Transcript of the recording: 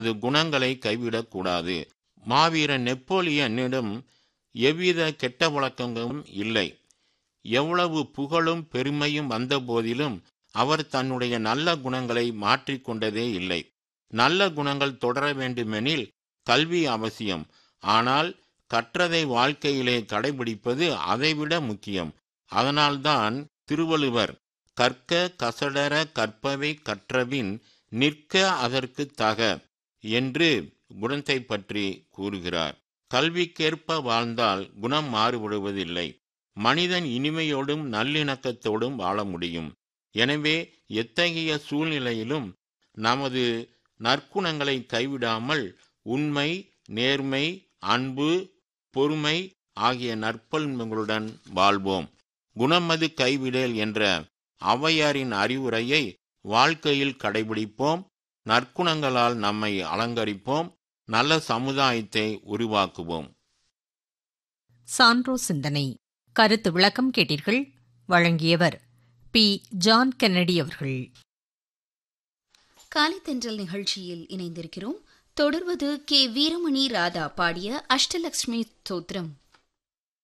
அது குணங்களை கைவிடக்கூடாது மாவீரன் நெப்போலியனிடம் எவ்வித கெட்ட வழக்கங்களும் இல்லை எவ்வளவு புகழும் பெருமையும் வந்த போதிலும் அவர் தன்னுடைய நல்ல குணங்களை மாற்றிக்கொண்டதே இல்லை நல்ல குணங்கள் தொடர வேண்டுமெனில் கல்வி அவசியம் ஆனால் கற்றதை வாழ்க்கையிலே கடைபிடிப்பது அதைவிட முக்கியம் அதனால்தான் திருவள்ளுவர் கற்க கசடர கற்பவை கற்றபின் நிற்க அதற்கு தக என்று குணத்தை பற்றி கூறுகிறார் கல்விக்கேற்ப வாழ்ந்தால் குணம் மாறுபடுவதில்லை மனிதன் இனிமையோடும் நல்லிணக்கத்தோடும் வாழ முடியும் எனவே எத்தகைய சூழ்நிலையிலும் நமது நற்குணங்களை கைவிடாமல் உண்மை நேர்மை அன்பு பொறுமை ஆகிய நற்பண்புகளுடன் வாழ்வோம் குணமது கைவிடல் என்ற ஔவையாரின் அறிவுரையை வாழ்க்கையில் கடைபிடிப்போம் நற்குணங்களால் நம்மை அலங்கரிப்போம் நல்ல சமுதாயத்தை உருவாக்குவோம் சான்றோ சிந்தனை கருத்து விளக்கம் கேட்டீர்கள் வழங்கியவர் பி ஜான் கென்னடி அவர்கள் காலை தென்றல் நிகழ்ச்சியில் இணைந்திருக்கிறோம் தொடர்வது கே வீரமணி ராதா பாடிய அஷ்டலக்ஷ்மி ஸ்தோத்திரம்